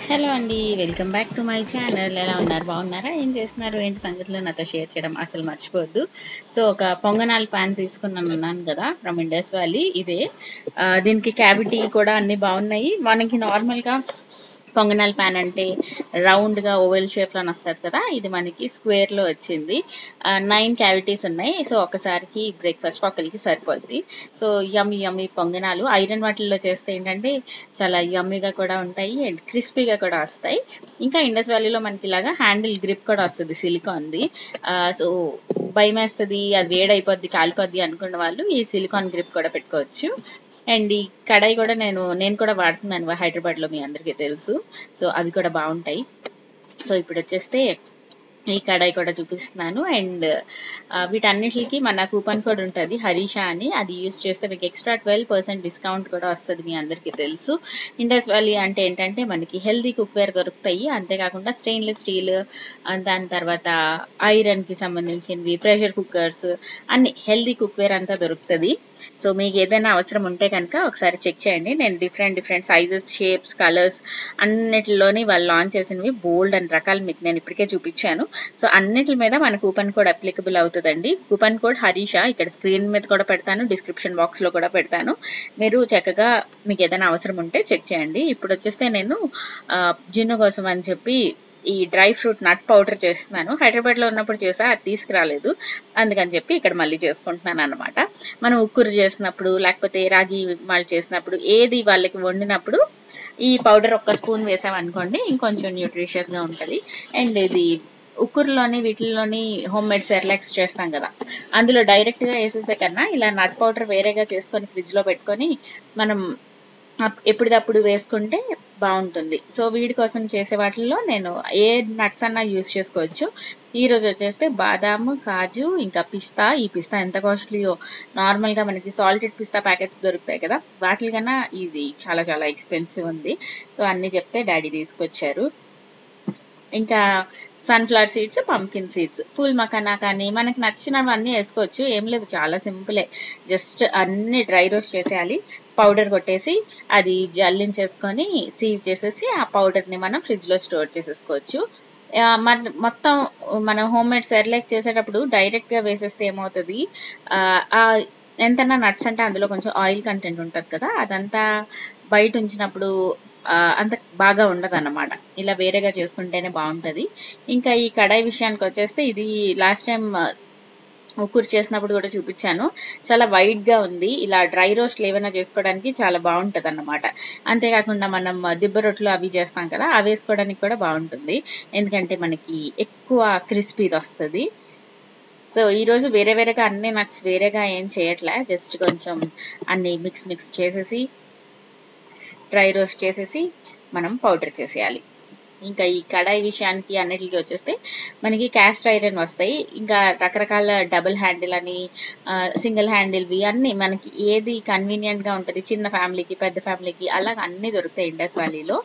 hello అండి welcome back to my channel ఎలా ఉన్నారు బాగున్నారా ఏం చేస్తున్నారు ఏంటి సంగతులు నాతో షేర్ చేయడం అసలు మర్చిపోవద్దు సో ఒక పొంగనాలు ప్యాన్ తీసుకున్నాను అన్నాను కదా ఫ్రమ్ ఇండస్ వ్యాలీ ఇదే ఆ, దీనికి క్యావిటీ కూడా అన్ని బాగున్నాయి మనకి నార్మల్గా పొంగనాల ప్యాన్ అంటే రౌండ్గా ఓవెల్ షేప్లో వస్తుంది కదా ఇది మనకి స్క్వేర్లో వచ్చింది నైన్ క్యావిటీస్ ఉన్నాయి సో ఒకసారికి బ్రేక్ఫాస్ట్ ఒకరికి సరిపోద్ది సో యమ్మి యమ్మి పొంగనాలు ఐరన్ వాటిల్లో చేస్తే ఏంటంటే చాలా యమ్మీగా కూడా ఉంటాయి అండ్ క్రిస్పీగా కూడా వస్తాయి ఇంకా ఇండస్ వ్యాలీలో మనకి ఇలాగా హ్యాండిల్ గ్రిప్ కూడా వస్తుంది సిలికాన్ది సో భయం వేస్తుంది అది వేడైపోద్ది కాలిపోద్ది అనుకున్న వాళ్ళు ఈ సిలికాన్ గ్రిప్ కూడా పెట్టుకోవచ్చు అండ్ ఈ కడాయి కూడా నేను నేను కూడా వాడుతున్నాను హైదరాబాద్లో మీ అందరికీ తెలుసు సో అవి కూడా బాగుంటాయి సో ఇప్పుడు వచ్చేస్తే ఈ కడాయి కూడా చూపిస్తున్నాను అండ్ వీటన్నిటికి మన కూపన్ కోడ్ ఉంటుంది హరీషా అని అది యూస్ చేస్తే మీకు ఎక్స్ట్రా ట్వెల్వ్ పర్సెంట్ డిస్కౌంట్ కూడా వస్తుంది మీ అందరికీ తెలుసు ఇండస్ వ్యాలీ అంటే ఏంటంటే మనకి హెల్దీ కుక్వేర్ దొరుకుతాయి అంతేకాకుండా స్టెయిన్లెస్ స్టీల్ దాని తర్వాత ఐరన్కి సంబంధించినవి ప్రెషర్ కుక్కర్స్ అన్ని హెల్దీ కుక్వేర్ అంతా దొరుకుతుంది సో మీకు ఏదైనా అవసరం ఉంటే కనుక ఒకసారి చెక్ చేయండి నేను different different sizes shapes colours అన్నిటిలోని వాళ్ళు లాంచ్ చేసినవి బోల్డ్ అండ్ రకాలు మీకు నేను ఇప్పటికే చూపించాను సో అన్నిటి మీద మన కూపన్ కోడ్ అప్లికబుల్ అవుతుందండి కూపన్ కోడ్ హరీషా ఇక్కడ స్క్రీన్ మీద కూడా పెడతాను డిస్క్రిప్షన్ బాక్స్ లో కూడా పెడతాను మీరు చక్కగా మీకు ఏదైనా అవసరం ఉంటే చెక్ చేయండి ఇప్పుడు వచ్చేస్తే నేను ఆ, జిన్ను కోసం అని చెప్పి ఈ డ్రై ఫ్రూట్ నట్ పౌడర్ చేస్తున్నాను హైదరాబాద్ లో ఉన్నప్పుడు చేసా అది తీసుకురాలేదు అందుకని చెప్పి ఇక్కడ మళ్ళీ చేసుకుంటున్నాను అనమాట మనం ఉక్కురు చేసినప్పుడు లేకపోతే రాగి మాల్ చేసినప్పుడు ఏది వాళ్ళకి వండినప్పుడు ఈ పౌడర్ ఒక్క స్పూన్ వేసామనుకోండి ఇంకొంచెం న్యూట్రిషియస్ గా ఉంటది అండ్ ఇది ఉక్కురులోని వీటిల్లోని హోమ్ మేడ్ సెర్లాక్స్ చేస్తాం కదా అందులో డైరెక్ట్ గా వేసేసే కన్నా ఇలా నట్ పౌడర్ వేరేగా చేసుకొని ఫ్రిడ్జ్ లో పెట్టుకొని మనం అప్- ఎప్పటిదప్పుడు వేసుకుంటే బాగుంటుంది సో వీడి కోసం చేసే వాటిల్లో నేను ఏ నట్స్ అన్నా యూస్ చేసుకోవచ్చు ఈ రోజు వచ్చేస్తే బాదాము కాజు ఇంకా పిస్తా ఈ పిస్తా ఎంత కాస్ట్లీయో నార్మల్ గా మనకి సాల్టెడ్ పిస్తా ప్యాకెట్స్ దొరుకుతాయి కదా వాటి కన్నా ఇది చాలా చాలా ఎక్స్పెన్సివ్ ఉంది సో అన్ని చెప్తే డాడీ తీసుకొచ్చారు ఇంకా sunflower seeds pumpkin seeds full makhana కానీ మనకు నచ్చినవన్నీ వేసుకోవచ్చు ఏం లేదు చాలా సింపులే జస్ట్ అన్ని డ్రై రోస్ట్ చేసేయాలి పౌడర్ కొట్టేసి అది జల్లించేసుకొని సీవ్ చేసేసి ఆ పౌడర్ ని మనం ఫ్రిడ్జ్ లో స్టోర్ చేసేసుకోవచ్చు ఆ, మన మొత్తం మనం హోమ్ మేడ్ సెర్లాక్ చేసేటప్పుడు డైరెక్ట్ గా వేసేస్తే ఏమవుతుంది ఆ, ఆ ఎంతన్నా నట్స్ అంటే అందులో కొంచెం ఆయిల్ కంటెంట్ ఉంటుంది కదా అదంతా బయట ఉంచినప్పుడు ఆ, అంత బాగా ఉండదు అన్నమాట ఇలా వేరేగా చేసుకుంటేనే బాగుంటది ఇంకా ఈ కడాయి విషయానికి వచ్చేస్తే ఇది లాస్ట్ టైం ఉక్కురు చేసినప్పుడు కూడా చూపించాను చాలా వైట్ గా ఉంది ఇలా డ్రై రోస్ట్లు ఏమైనా చేసుకోవడానికి చాలా బాగుంటది అన్నమాట అంతేకాకుండా మనం దిబ్బ రొట్లు అవి చేస్తాం కదా అవి వేసుకోవడానికి కూడా బాగుంటుంది ఎందుకంటే మనకి ఎక్కువ క్రిస్పీది వస్తుంది సో ఈ రోజు వేరే వేరేగా అన్ని నట్స్ వేరేగా ఏం చేయట్లే జస్ట్ కొంచెం అన్ని మిక్స్ మిక్స్ చేసేసి డ్రై రోస్ట్ చేసేసి మనం పౌడర్ చేసేయాలి ఇంకా ఈ కడాయి విషయానికి అన్నిటికీ వచ్చేస్తే మనకి క్యాస్ట్ ఐరన్ వస్తాయి ఇంకా రకరకాల డబుల్ హ్యాండిల్ అని సింగిల్ హ్యాండిల్వి అన్ని మనకి ఏది కన్వీనియంట్ గా ఉంటుంది చిన్న ఫ్యామిలీకి పెద్ద ఫ్యామిలీకి అలాగ అన్ని దొరుకుతాయి ఇండస్ వ్యాలీలో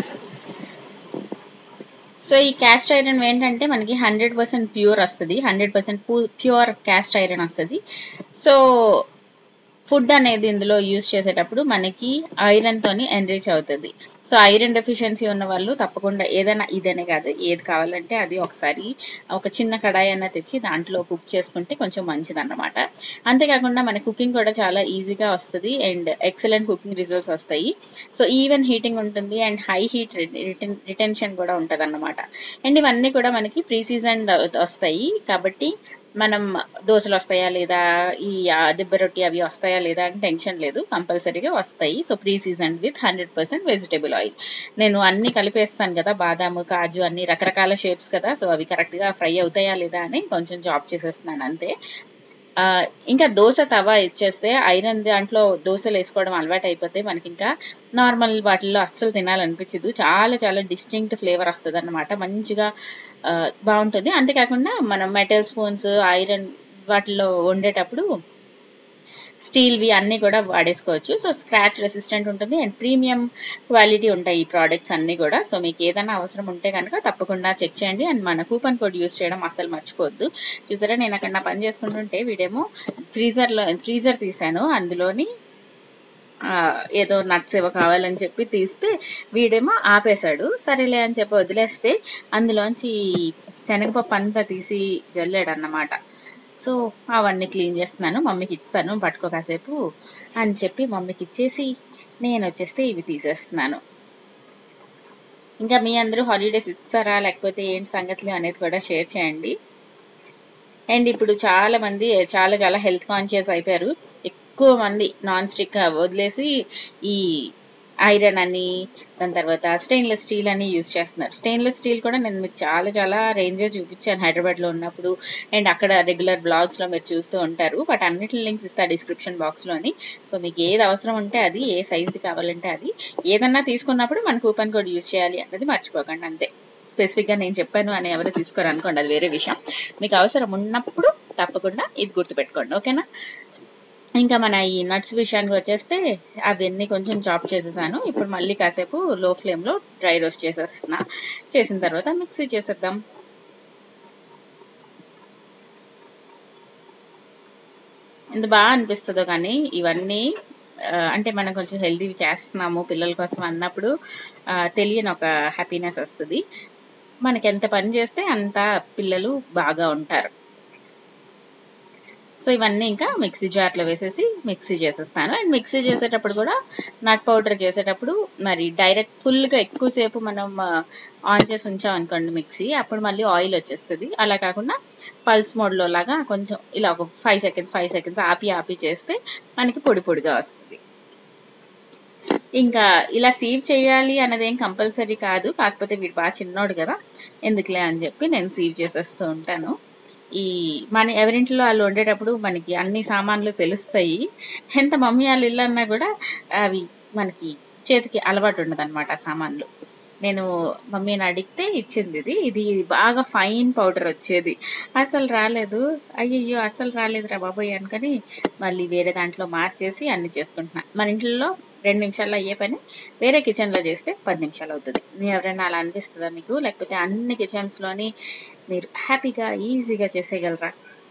సో ఈ క్యాస్ట్ ఐరన్ ఏంటంటే మనకి హండ్రెడ్ పర్సెంట్ ప్యూర్ వస్తుంది hundred percent pure cast iron వస్తుంది సో ఫుడ్ అనేది ఇందులో యూజ్ చేసేటప్పుడు మనకి ఐరన్ తోని ఎన్రిచ్ అవుతుంది సో ఐరన్ డెఫిషియన్సీ ఉన్న వాళ్ళు తప్పకుండా ఏదైనా ఇదనే కాదు ఏది కావాలంటే అది ఒకసారి ఒక చిన్న కడాయి అన్న తెచ్చి దాంట్లో కుక్ చేసుకుంటే కొంచెం మంచిది అన్నమాట అంతేకాకుండా మన కుకింగ్ కూడా చాలా ఈజీగా వస్తుంది అండ్ ఎక్సలెంట్ కుకింగ్ రిజల్ట్స్ వస్తాయి సో ఈవెన్ హీటింగ్ ఉంటుంది అండ్ హై హీట్ రిటెన్షన్ కూడా ఉంటుంది అన్నమాట అండ్ ఇవన్నీ కూడా మనకి ప్రీ సీజన్ వస్తాయి కాబట్టి మనం దోశలు వస్తాయా లేదా ఈ ఆ, దిబ్బ రొట్టి అవి వస్తాయా లేదా అని టెన్షన్ లేదు కంపల్సరీగా వస్తాయి so pre season with hundred percent vegetable oil నేను అన్ని కలిపేస్తాను కదా బాదాము కాజు అన్ని రకరకాల షేప్స్ కదా సో అవి కరెక్ట్ గా ఫ్రై అవుతాయా లేదా అని కొంచెం జాబ్ చేసేస్తున్నాను అంతే ఆ, ఇంకా దోశ తవా ఇచ్చేస్తే ఐరన్ దాంట్లో దోశలు వేసుకోవడం అలవాటు అయిపోతే మనకి ఇంకా నార్మల్ వాటిల్లో అస్సలు తినాలనిపించదు చాలా చాలా డిస్టింక్ట్ ఫ్లేవర్ వస్తుంది అనమాట మంచిగా ఆ, బాగుంటుంది అంతేకాకుండా మనం మెటల్ స్పూన్స్ ఐరన్ వాటిల్లో వండేటప్పుడు స్టీల్వి అన్నీ కూడా వాడేసుకోవచ్చు సో స్క్రాచ్ రెసిస్టెంట్ ఉంటుంది అండ్ ప్రీమియం క్వాలిటీ ఉంటాయి ఈ ప్రోడక్ట్స్ అన్నీ కూడా సో మీకు ఏదైనా అవసరం ఉంటే కనుక తప్పకుండా చెక్ చేయండి అండ్ మన కూపన్ కోడ్ యూస్ చేయడం అసలు మర్చిపోవద్దు చూసారా నేను అక్కడ నా పని చేసుకుంటుంటే వీడేమో ఫ్రీజర్లో ఫ్రీజర్ తీసాను అందులోని ఆ, ఏదో నట్స్ ఏవో కావాలని చెప్పి తీస్తే వీడేమో ఆపేశాడు సరేలే అని చెప్పి వదిలేస్తే అందులోంచి శనగపప్పు అంతా తీసి జల్లాడు అన్నమాట సో అవన్నీ క్లీన్ చేస్తున్నాను మమ్మీకి ఇస్తాను పట్టుకో కాసేపు అని చెప్పి మమ్మీకి ఇచ్చేసి నేను వచ్చేస్తే ఇవి తీసేస్తున్నాను ఇంకా మీ అందరూ హాలిడేస్ ఇస్తారా లేకపోతే ఏంటి సంగతులు అనేది కూడా షేర్ చేయండి అండ్ ఇప్పుడు చాలా మంది చాలా చాలా హెల్త్ కాన్షియస్ అయిపోయారు ఎక్కువ మంది నాన్ స్టిక్ వదిలేసి ఈ ఐరన్ అని దాని తర్వాత స్టెయిన్లెస్ స్టీల్ అని యూజ్ చేస్తున్నారు స్టెయిన్లెస్ స్టీల్ కూడా నేను మీకు చాలా చాలా రేంజే చూపించాను హైదరాబాద్ లో ఉన్నప్పుడు అండ్ అక్కడ రెగ్యులర్ బ్లాగ్స్ లో మీరు చూస్తూ ఉంటారు బట్ అన్నిటి లింక్స్ ఇస్తా డిస్క్రిప్షన్ బాక్స్ లోని సో మీకు ఏది అవసరం ఉంటే అది ఏ సైజుది కావాలంటే అది ఏదన్నా తీసుకున్నప్పుడు మన కూపన్ కోడ్ యూజ్ చేయాలి అన్నది మర్చిపోకండి అంతే స్పెసిఫిక్ గా నేను చెప్పాను అని ఎవరు తీసుకోరు అనుకోండి అది వేరే విషయం మీకు అవసరం ఉన్నప్పుడు తప్పకుండా ఇది గుర్తుపెట్టుకోండి ఓకేనా ఇంకా మన ఈ నట్స్ విషయానికి వచ్చేస్తే అవన్నీ కొంచెం చాప్ చేసేసాను ఇప్పుడు మళ్ళీ కాసేపు లో ఫ్లేమ్ లో డ్రై రోస్ట్ చేసేస్తున్నా చేసిన తర్వాత మిక్సీ చేసేద్దాం ఎంత బాగా అనిపిస్తుందో కానీ ఇవన్నీ ఆ, అంటే మనం కొంచెం హెల్దీ చేస్తున్నాము పిల్లల కోసం అన్నప్పుడు ఆ, తెలియని ఒక హ్యాపీనెస్ వస్తుంది మనకి ఎంత పని చేస్తే అంత పిల్లలు బాగా ఉంటారు సో ఇవన్నీ ఇంకా మిక్సీ జార్లో వేసేసి మిక్సీ చేసేస్తాను అండ్ మిక్సీ చేసేటప్పుడు కూడా నట్ పౌడర్ చేసేటప్పుడు మరి డైరెక్ట్ ఫుల్గా ఎక్కువసేపు మనం ఆన్ చేసి ఉంచాం అనుకోండి మిక్సీ అప్పుడు మళ్ళీ ఆయిల్ వచ్చేస్తుంది అలా కాకుండా పల్స్ మోడ్లో లాగా కొంచెం ఇలా ఒక ఫైవ్ సెకండ్స్ ఫైవ్ సెకండ్స్ ఆపి ఆపి చేస్తే మనకి పొడి పొడిగా వస్తుంది ఇంకా ఇలా సేవ్ చేయాలి అన్నది ఏం కంపల్సరీ కాదు కాకపోతే వీడు బాగా చిన్నోడు కదా ఎందుకులే అని చెప్పి నేను సేవ్ చేసేస్తూ ఉంటాను ఈ మన ఎవరింట్లో వాళ్ళు వండేటప్పుడు మనకి అన్ని సామాన్లు తెలుస్తాయి ఎంత మమ్మీ వాళ్ళు ఇల్లు అన్నా కూడా అవి మనకి చేతికి అలవాటు ఉండదు అనమాట ఆ సామాన్లు నేను మమ్మీని అడిగితే ఇచ్చింది ఇది ఇది బాగా ఫైన్ పౌడర్ వచ్చేది అసలు రాలేదు అయ్యయ్యో అసలు రాలేదురా బాబోయ్ అనుకొని మళ్ళీ వేరే దాంట్లో మార్చేసి అన్ని చేసుకుంటున్నా మన ఇంట్లో రెండు నిమిషాల్లో అయ్యే పని వేరే కిచెన్ లో చేస్తే పది నిమిషాలు అవుతుంది మీ ఎవరైనా అలా అనిపిస్తుందా మీకు లేకపోతే అన్ని కిచెన్స్ లోని మీరు హ్యాపీగా ఈజీగా చేసేయగలరా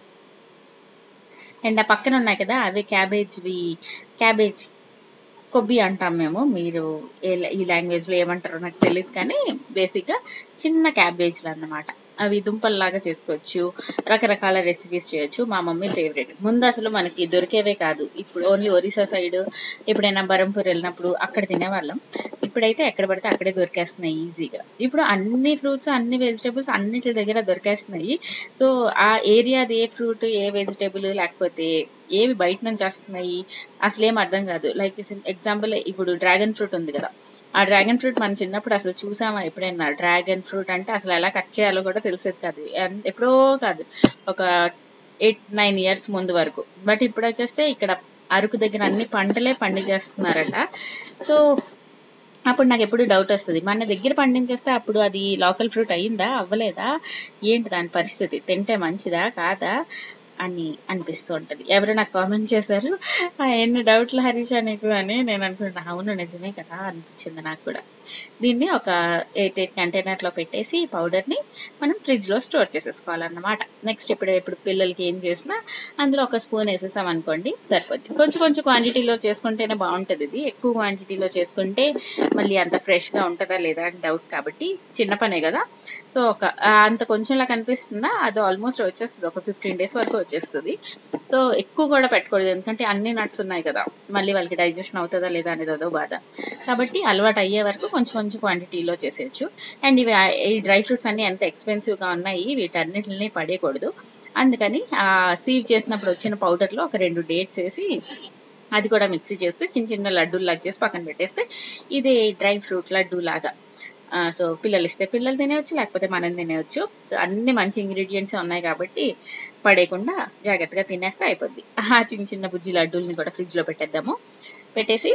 అండ్ ఆ పక్కన ఉన్నాయి కదా అవి క్యాబేజ్వి క్యాబేజ్ కొబ్బి అంటాం మేము మీరు ఏ ఈ లాంగ్వేజ్ లో ఏమంటారో నాకు తెలియదు కానీ బేసిక్ గా చిన్న క్యాబేజ్లు అన్నమాట అవి దుంపల్లాగా చేసుకోవచ్చు రకరకాల రెసిపీస్ చేయొచ్చు మా మమ్మీ ఫేవరెట్ ముందు అసలు మనకి దొరికేవే కాదు ఇప్పుడు ఓన్లీ ఒరిస్సా సైడ్ ఎప్పుడైనా బరంపూర్ వెళ్ళినప్పుడు అక్కడ తినేవాళ్ళం ఇప్పుడైతే ఎక్కడ పడితే అక్కడే దొరికేస్తున్నాయి ఈజీగా ఇప్పుడు అన్ని ఫ్రూట్స్ అన్ని వెజిటేబుల్స్ అన్నిటి దగ్గర దొరికేస్తున్నాయి సో ఆ ఏరియాది ఏ ఫ్రూట్ ఏ వెజిటేబుల్ లేకపోతే ఏవి బయట నుంచి వస్తున్నాయి అసలు ఏం అర్థం కాదు లైక్ ఎగ్జాంపుల్ ఇప్పుడు డ్రాగన్ ఫ్రూట్ ఉంది కదా ఆ డ్రాగన్ ఫ్రూట్ మనం చిన్నప్పుడు అసలు చూసామా ఎప్పుడైనా డ్రాగన్ ఫ్రూట్ అంటే అసలు ఎలా కట్ చేయాలో కూడా తెలిసేది కాదు ఎన్- ఎప్పుడో కాదు ఒక ఎయిట్ నైన్ ఇయర్స్ ముందు వరకు బట్ ఇప్పుడు వచ్చేస్తే ఇక్కడ అరకు దగ్గర అన్ని పంటలే పండించేస్తున్నారట సో అప్పుడు నాకు ఎప్పుడు డౌట్ వస్తుంది మన దగ్గర పండించేస్తే అప్పుడు అది లోకల్ ఫ్రూట్ అయ్యిందా అవ్వలేదా ఏంటి దాని పరిస్థితి తింటే మంచిదా కాదా అని అనిపిస్తూ ఉంటది ఎవరు నాకు కామెంట్ చేశారు "ఆ, ఎన్ని డౌట్లు హరీషా నీకు అని నేను అనుకుంటున్నా అవును నిజమే కదా అనిపించింది నాకు కూడా దీన్ని ఒక ఎయిట్ ఎయిట్ కంటైనర్ లో పెట్టేసి ఈ పౌడర్ ని మనం ఫ్రిడ్జ్ లో స్టోర్ చేసేసుకోవాలన్నమాట నెక్స్ట్ ఇప్పుడు ఇప్పుడు పిల్లలకి ఏం చేసినా అందులో ఒక స్పూన్ వేసేసాం అనుకోండి సరిపోద్ది కొంచెం కొంచెం క్వాంటిటీలో చేసుకుంటేనే బాగుంటది ఇది ఎక్కువ క్వాంటిటీలో చేసుకుంటే మళ్ళీ అంత ఫ్రెష్ గా ఉంటుందా లేదా అని డౌట్ కాబట్టి చిన్న పనే కదా సో ఒక ఆ, అంత కొంచెంలా కనిపిస్తుందా అది ఆల్మోస్ట్ వచ్చేస్తుంది ఒక ఫిఫ్టీన్ డేస్ వరకు వచ్చేస్తుంది సో ఎక్కువ కూడా పెట్టకూడదు ఎందుకంటే అన్ని నట్స్ ఉన్నాయి కదా మళ్ళీ వాళ్ళకి డైజెషన్ అవుతుందా లేదా అనేది అదో బాధ కాబట్టి అలవాటు అయ్యే వరకు కొంచెం కొంచెం క్వాంటిటీలో చేసేయచ్చు అండ్ ఇవి ఆ- ఈ డ్రై ఫ్రూట్స్ అన్ని ఎంత ఎక్స్పెన్సివ్ గా ఉన్నాయి వీటన్నిటిని పడేయకూడదు అందుకని ఆ సీవ్ చేసినప్పుడు వచ్చిన పౌడర్ లో ఒక రెండు డేట్స్ వేసి అది కూడా మిక్సీ చేస్తే చిన్న చిన్న లడ్డూలాగా చేసి పక్కన పెట్టేస్తే ఇది డ్రై ఫ్రూట్ లడ్డూ లాగా ఆ, సో పిల్లలు ఇస్తే పిల్లలు తినేయచ్చు లేకపోతే మనం తినేయచ్చు సో అన్ని మంచి ఇంగ్రీడియంట్స్ ఉన్నాయి కాబట్టి పడేయకుండా జాగ్రత్తగా తినేస్తే అయిపోద్ది ఆ చిన్న చిన్న బుజ్జి లడ్డూల్ని కూడా ఫ్రిడ్జ్ లో పెట్టేద్దాము పెట్టేసి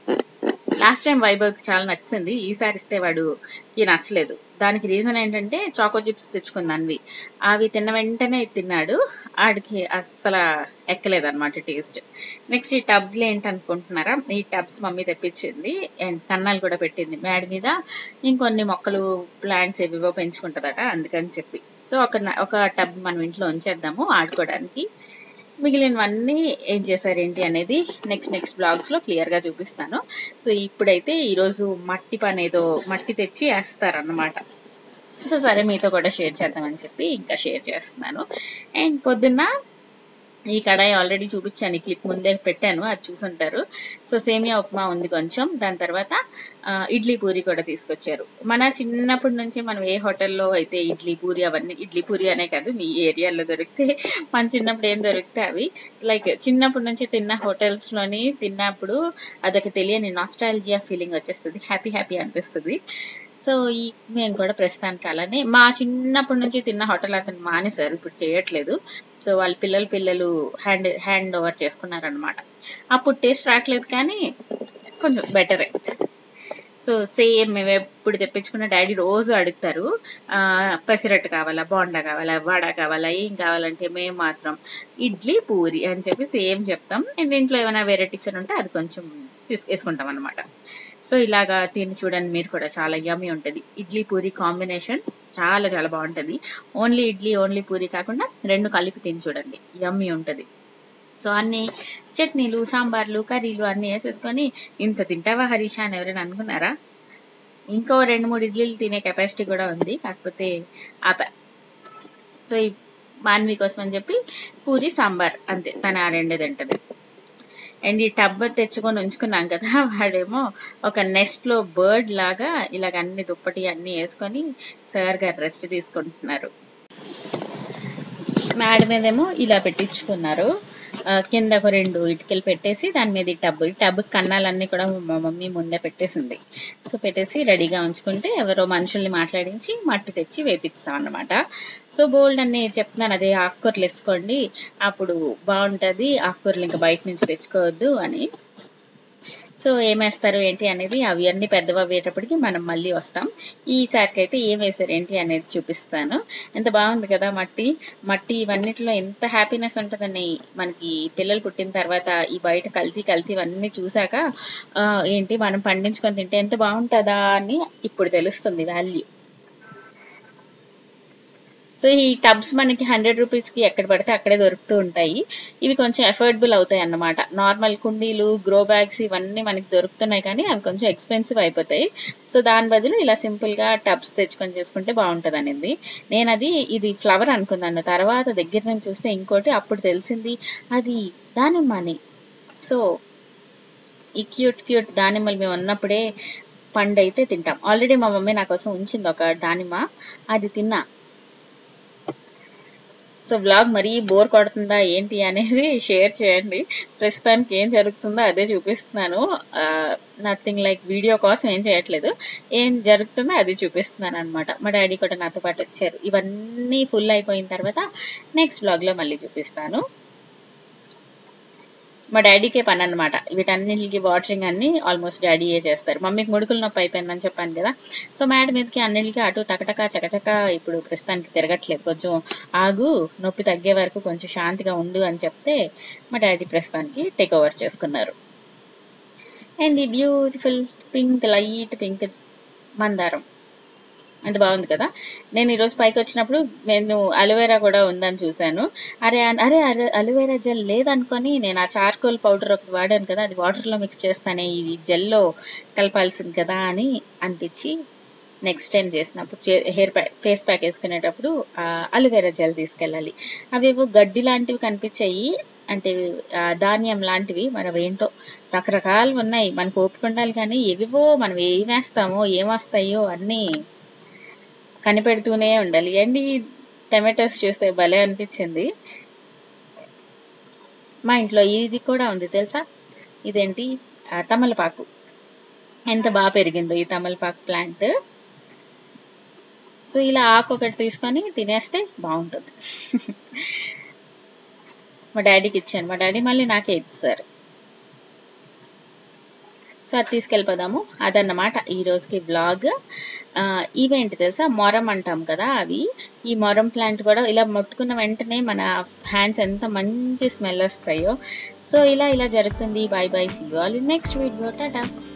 లాస్ట్ టైం వైభవ్ చాలా నచ్చింది ఈసారి ఇస్తే వాడు ఈ నచ్చలేదు దానికి రీజన్ ఏంటంటే చాకో చిప్స్ తెచ్చుకుందాన్వి అవి తిన్న వెంటనే ఇది తిన్నాడు ఆడికి అస్సలు ఎక్కలేదు అనమాట టేస్ట్ నెక్స్ట్ ఈ టబ్లు ఏంటనుకుంటున్నారా ఈ టబ్స్ మమ్మీ తెప్పించింది అండ్ కన్నాలు కూడా పెట్టింది మేడ మీద ఇంకొన్ని మొక్కలు ప్లాంట్స్ ఏవేవో పెంచుకుంటుందట అందుకని చెప్పి సో ఒక న- ఒక టబ్ మనం ఇంట్లో ఉంచేద్దాము ఆడుకోవడానికి మిగిలినవన్నీ ఏం చేశారు ఏంటి అనేది నెక్స్ట్ నెక్స్ట్ బ్లాగ్స్ లో క్లియర్ గా చూపిస్తాను సో ఇప్పుడైతే ఈరోజు మట్టి పని ఏదో మట్టి తెచ్చి వేస్తారన్నమాట సో సరే మీతో కూడా షేర్ చేద్దామని చెప్పి ఇంకా షేర్ చేస్తున్నాను అండ్ పొద్దున్న ఈ కడాయి ఆల్రెడీ చూపించాను ఈ క్లిప్ ముందే పెట్టాను అది చూసుంటారు సో సేమియా ఉప్మా ఉంది కొంచెం దాని తర్వాత ఆ, ఇడ్లీ పూరి కూడా తీసుకొచ్చారు మన చిన్నప్పటి నుంచి మనం ఏ హోటల్లో అయితే ఇడ్లీ పూరి అవన్నీ ఇడ్లీ పూరి అనే కాదు మీ ఏరియాలో దొరికితే మన చిన్నప్పుడు ఏం దొరికితే అవి లైక్ చిన్నప్పటి నుంచి తిన్న హోటల్స్ లోని తిన్నప్పుడు అదొక తెలియని నాస్టాలజియా ఫీలింగ్ వచ్చేస్తుంది హ్యాపీ హ్యాపీ అనిపిస్తుంది సో ఈ మేము కూడా ప్రస్తుతానికి అలానే మా చిన్నప్పటి నుంచి తిన్న హోటల్ అతను మానేశారు ఇప్పుడు చేయట్లేదు సో వాళ్ళ పిల్లలు పిల్లలు హ్యాండ్ హ్యాండ్ ఓవర్ చేసుకున్నారనమాట అప్పుడు టేస్ట్ రావట్లేదు కానీ కొంచెం బెటరే సో సేమ్ మేము ఎప్పుడు తెప్పించుకున్న డాడీ రోజు అడుగుతారు ఆ, పెసరట్టు కావాలా బోండా కావాలా వడ కావాలా ఏం కావాలంటే మేము మాత్రం ఇడ్లీ పూరి అని చెప్పి సేమ్ చెప్తాం అండ్ ఇంట్లో ఏమైనా వేరే టిఫిన్ ఉంటే అది కొంచెం తీసు వేసుకుంటాం అనమాట సో ఇలాగా తిని చూడండి మీరు కూడా చాలా యమ్మీ ఉంటుంది ఇడ్లీ పూరి కాంబినేషన్ చాలా చాలా బాగుంటుంది ఓన్లీ ఇడ్లీ ఓన్లీ పూరి కాకుండా రెండు కలిపి తిని చూడండి యమ్మీ ఉంటుంది సో అన్ని చట్నీలు సాంబార్లు కర్రీలు అన్ని వేసేసుకొని ఇంత తింటావా హరీషా అని ఎవరైనా అనుకున్నారా ఇంకో రెండు మూడు ఇడ్లీలు తినే కెపాసిటీ కూడా ఉంది కాకపోతే ఆపా సో ఈ మాన్వి కోసం అని చెప్పి పూరి సాంబార్ అంతే తన ఆ రెండే తింటది అండ్ ఈ టబ్ తెచ్చుకొని ఉంచుకున్నాం కదా వాడేమో ఒక నెస్ట్ లో బర్డ్ లాగా ఇలాగ అన్ని దుప్పటి అన్ని వేసుకొని సార్ గారు రెస్ట్ తీసుకుంటున్నారు మేడ మీదేమో ఇలా పెట్టించుకున్నారు ఆ, కింద ఒక రెండు ఇటుకలు పెట్టేసి దాని మీద ఈ టబ్ ఈ టబ్ కన్నాలన్నీ కూడా మా మమ్మీ ముందే పెట్టేసింది సో పెట్టేసి రెడీగా ఉంచుకుంటే ఎవరో మనుషుల్ని మాట్లాడించి మట్టి తెచ్చి వేపిస్తాం అన్నమాట సో బోల్డ్ అన్ని చెప్తున్నాను అదే ఆకుకూరలు వేసుకోండి అప్పుడు బాగుంటది ఆకుకూరలు ఇంకా బయట నుంచి తెచ్చుకోవద్దు అని సో ఏమేస్తారు ఏంటి అనేది అవి అన్ని పెద్దవి అయ్యేటప్పటికి మనం మళ్ళీ వస్తాం ఈసారికి అయితే ఏం వేసారు ఏంటి అనేది చూపిస్తాను ఎంత బాగుంది కదా మట్టి మట్టి ఇవన్నిటిలో ఎంత హ్యాపీనెస్ ఉంటుందని మనకి పిల్లలు పుట్టిన తర్వాత ఈ బయట కల్తీ కల్తీ ఇవన్నీ చూసాక ఆ, ఏంటి మనం పండించుకొని తింటే ఎంత బాగుంటుందా అని ఇప్పుడు తెలుస్తుంది వాల్యూ సో ఈ టబ్స్ మనకి హండ్రెడ్ రూపీస్ కి ఎక్కడ పడితే అక్కడే దొరుకుతూ ఉంటాయి ఇవి కొంచెం ఎఫోర్డబుల్ అవుతాయి అన్నమాట నార్మల్ కుండీలు గ్రో బ్యాగ్స్ ఇవన్నీ మనకి దొరుకుతున్నాయి కానీ అవి కొంచెం ఎక్స్పెన్సివ్ అయిపోతాయి సో దాని బదులు ఇలా సింపుల్ గా టబ్స్ తెచ్చుకొని చేసుకుంటే బాగుంటది అనేది నేను అది ఇది ఫ్లవర్ అనుకున్నాను తర్వాత దగ్గర నుంచి చూస్తే ఇంకోటి అప్పుడు తెలిసింది అది దానిమ్మని సో ఈ క్యూట్ క్యూట్ దానిమ్మలు మేము ఉన్నప్పుడే పండు అయితే తింటాం ఆల్రెడీ మా మమ్మీ నా కోసం ఉంచింది ఒక దానిమ్మ అది తిన్నా సో వ్లాగ్ మరీ బోర్ కొడుతుందా ఏంటి అనేది షేర్ చేయండి ప్రస్తుతానికి ఏం జరుగుతుందో అదే చూపిస్తున్నాను నథింగ్ లైక్ వీడియో కోసం ఏం చేయట్లేదు ఏం జరుగుతుందో అది చూపిస్తున్నాను అనమాట మా డాడీ కూడా నాతో పాటు వచ్చారు ఇవన్నీ ఫుల్ అయిపోయిన తర్వాత నెక్స్ట్ వ్లాగ్ లో మళ్ళీ చూపిస్తాను మా డాడీకే పని అనమాట వీటన్నిటికి వాటరింగ్ అన్ని ఆల్మోస్ట్ డాడీయే చేస్తారు మమ్మీకి ముడుకులు నొప్పి అయిపోయిందని చెప్పాను కదా సో మేడ మీదకి అన్నిటికీ అటు టకటక చకచక ఇప్పుడు ప్రస్తుతానికి తిరగట్లేదు కొంచెం ఆగు నొప్పి తగ్గే వరకు కొంచెం శాంతిగా ఉండు అని చెప్తే మా డాడీ ప్రస్తుతానికి టేక్ ఓవర్ చేసుకున్నారు అండ్ ఈ బ్యూటిఫుల్ పింక్ లైట్ పింక్ మందారం ఎంత బాగుంది కదా నేను ఈరోజు పైకి వచ్చినప్పుడు నేను అలోవెరా కూడా ఉందని చూశాను అరే అన్- అరే అరే అలోవెరా జెల్ లేదనుకొని నేను ఆ చార్కోల్ పౌడర్ ఒకటి వాడాను కదా అది వాటర్లో మిక్స్ చేస్తానే ఇది జెల్లో కలపాల్సింది కదా అని అనిపించి నెక్స్ట్ టైం చేసినప్పుడు హెయిర్ ప్యాక్ ఫేస్ ప్యాక్ వేసుకునేటప్పుడు అలోవెరా జెల్ తీసుకెళ్ళాలి అవేవో గడ్డి లాంటివి కనిపించాయి అంటే ఆ, ధాన్యం లాంటివి మరి అవేంటో రకరకాలు ఉన్నాయి మనకు ఓపిక ఉండాలి కానీ ఏవేవో మనం ఏం వేస్తామో ఏం వస్తాయో అన్నీ కనిపెడుతూనే ఉండాలి అండి టమాటోస్ చూస్తే భలే అనిపించింది మా ఇంట్లో ఇది కూడా ఉంది తెలుసా ఇదేంటి ఆ, తమలపాకు ఎంత బాగా పెరిగిందో ఈ తమలపాకు ప్లాంట్ సో ఇలా ఆకు ఒకటి తీసుకొని తినేస్తే బాగుంటుంది మా డాడీకి ఇచ్చాను మా డాడీ మళ్ళీ నాకే ఇచ్చారు సో అది తీసుకెళ్ళిపోదాము అదన్నమాట ఈ రోజుకి బ్లాగ్ ఇవేంటి తెలుసా మొరం అంటాం కదా అవి ఈ మొరం ప్లాంట్ కూడా ఇలా ముట్టుకున్న వెంటనే మన హ్యాండ్స్ ఎంత మంచి స్మెల్ వస్తాయో సో ఇలా ఇలా జరుగుతుంది bye bye see all in next video Tata